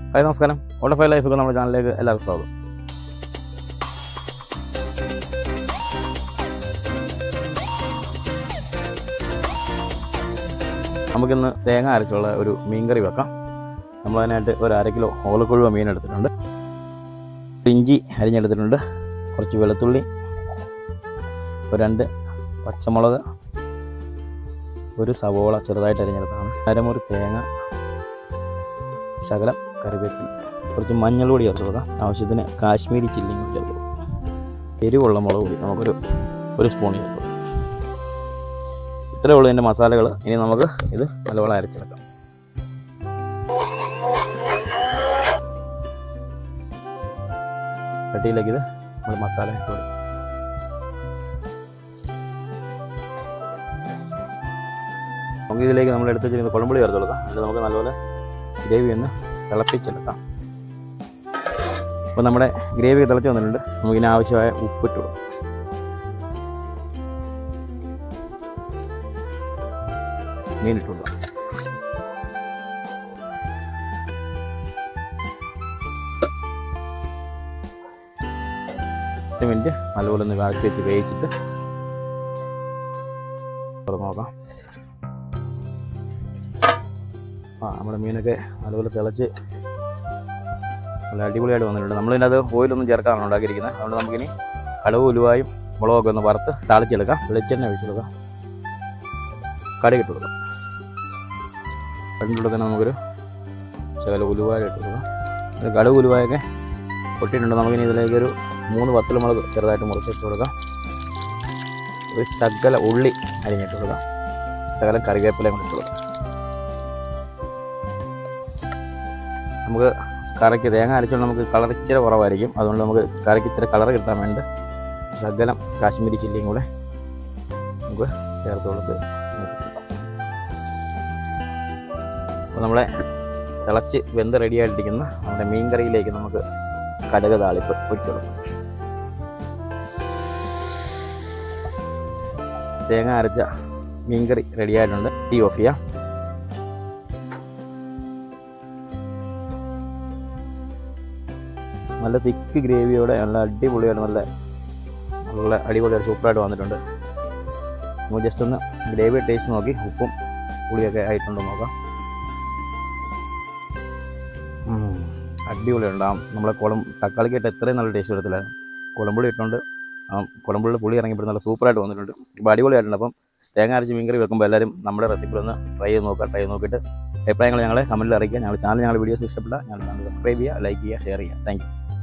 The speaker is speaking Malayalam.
ഹായ് നമസ്കാരം ഓട്ടോഫൈ ലൈഫ് നമ്മുടെ ചാനലിലേക്ക് എല്ലാവർക്കും സ്വാഗതം നമുക്കിന്ന് തേങ്ങ അരച്ചുള്ള ഒരു മീൻകറി വെക്കാം നമ്മളതിനായിട്ട് ഒരു അര കിലോ ഓലക്കൊഴുവ മീൻ എടുത്തിട്ടുണ്ട് ഇഞ്ചി അരിഞ്ഞെടുത്തിട്ടുണ്ട് കുറച്ച് വെളുത്തുള്ളി ഒരു രണ്ട് പച്ചമുളക് ഒരു സവോള ചെറുതായിട്ട് അരിഞ്ഞെടുത്താണ് അരമുറി തേങ്ങ ശകലം കറിവേപ്പില കുറച്ച് മഞ്ഞൾ പൊടി ചേർത്ത് കൊടുക്കാം ആവശ്യത്തിന് കാശ്മീരി ചില്ലിയും കൂടി ചേർത്ത് കൊടുക്കാം എരിവുള്ള മുളക് പൊടി നമുക്കൊരു ഒരു സ്പൂൺ ചേർത്ത് കൊടുക്കാം ഇത്രയേ ഉള്ളൂ ഇതിൻ്റെ മസാലകൾ ഇനി നമുക്ക് ഇത് നല്ലപോലെ അരച്ചെടുക്കാം ചട്ടിയിലേക്ക് ഇത് നമ്മൾ മസാല ഇട്ട് കൊടുക്കും നമുക്ക് ഇതിലേക്ക് നമ്മൾ എടുത്ത് വെച്ചിരിക്കുന്ന കുഴമ്പുളി ചേർത്ത് കൊടുക്കാം എന്നിട്ട് നമുക്ക് നല്ലപോലെ ഗ്രേവി ഒന്ന് തിളപ്പിച്ചെടുക്കാം അപ്പോൾ നമ്മുടെ ഗ്രേവി തിളച്ച് വന്നിട്ടുണ്ട് നമുക്കിനി ആവശ്യമായ ഉപ്പിട്ട് കൊടുക്കാം മീനിട്ട് കൊടുക്കാം പത്ത് മിനിറ്റ് നല്ലപോലെ ഒന്ന് വാഴ്ത്തി വെച്ച് വേവിച്ചിട്ട് തുറന്ന് നോക്കാം ആ നമ്മുടെ മീനൊക്കെ നല്ലപോലെ തിളച്ച് നല്ല അടിപൊളിയായിട്ട് വന്നിട്ടുണ്ട് നമ്മളിതിനകത്ത് ഓയിലൊന്നും ചേർക്കാനാണ് ഉണ്ടാക്കിയിരിക്കുന്നത് അതുകൊണ്ട് നമുക്കിനി കടവ് ഉലുവായും മുളകൊക്കെ ഒന്ന് വറുത്ത് താളിച്ചെടുക്കാം വെളിച്ചെണ്ണ ഒഴിച്ചെടുക്കാം കടുക് ഇട്ട് കൊടുക്കാം കടുകിട്ട് തന്നെ നമുക്കൊരു ശകല ഉലുവായ ഇട്ട് കൊടുക്കാം ഒരു കടുക് ഉലുവായൊക്കെ പൊട്ടിയിട്ടുണ്ട് നമുക്കിനി ഇതിലേക്ക് ഒരു മൂന്ന് വത്തൽ മുളക് ചെറുതായിട്ട് മുറിച്ചിട്ട് കൊടുക്കാം ഒരു ശകല ഉള്ളി അരിഞ്ഞിട്ട് കൊടുക്കാം ശകലം കറിവേപ്പിലയും കൂടി ഇട്ട് കൊടുക്കാം നമുക്ക് കറിക്ക് തേങ്ങ അരച്ചുകൊണ്ട് നമുക്ക് കളർ ഇച്ചിരി കുറവായിരിക്കും അതുകൊണ്ട് നമുക്ക് കറിക്ക് ഇച്ചിരി കളർ കിട്ടാൻ വേണ്ടി ശകലം കാശ്മീരി ചില്ലിയും കൂടെ നമുക്ക് ചേർത്ത് കൊടുത്ത് അപ്പോൾ നമ്മളെ തിളച്ച് വെന്ത് റെഡിയായിട്ടിരിക്കുന്ന നമ്മുടെ മീൻ കറിയിലേക്ക് നമുക്ക് കടുക് താളിപ്പ് ഒഴിച്ചുകൊടുക്കാം തേങ്ങ അരച്ച മീൻകറി റെഡിയായിട്ടുണ്ട് ടീ ഓഫ് ചെയ്യാം നല്ല തിക്ക് ഗ്രേവിയോടെ നല്ല അടിപൊളിയായിട്ട് നല്ല നല്ല അടിപൊളിയായിട്ട് സൂപ്പറായിട്ട് വന്നിട്ടുണ്ട് നമുക്ക് ജസ്റ്റ് ഒന്ന് ഗ്രേവി ടേസ്റ്റ് നോക്കി ഉപ്പും പുളിയൊക്കെ ആയിട്ടുണ്ടോ നോക്കാം ഉം, അടിപൊളിയുണ്ട് ആ നമ്മളെ കുളം തക്കാളിക്കായിട്ട് എത്രയും നല്ല ടേസ്റ്റ് വരത്തില്ല കുളമ്പുളി ഇട്ടുകൊണ്ട് ആ കുളമ്പുള്ളിൽ പുളി ഇറങ്ങിയപ്പോൾ നല്ല സൂപ്പറായിട്ട് വന്നിട്ടുണ്ട് അപ്പോൾ അടിപൊളിയായിട്ടുണ്ട് അപ്പം തേങ്ങ അരച്ച് മീൻകറി വെക്കുമ്പോൾ എല്ലാവരും നമ്മുടെ റെസിപ്പി ഒന്ന് ട്രൈ ചെയ്ത് നോക്കുക ട്രൈ ചെയ്ത് നോക്കിയിട്ട് അഭിപ്രായങ്ങൾ ഞങ്ങളെ കമൻറ്റിൽ അറിയിക്കുക ഞങ്ങളുടെ ചാനൽ ഞങ്ങളുടെ വീഡിയോസ് ഇഷ്ടപ്പെട്ട ഞങ്ങളുടെ ചാനൽ സബ്സ്ക്രൈബ് ചെയ്യുക ലൈക്ക് ചെയ്യുക ഷെയർ ചെയ്യുക താങ്ക്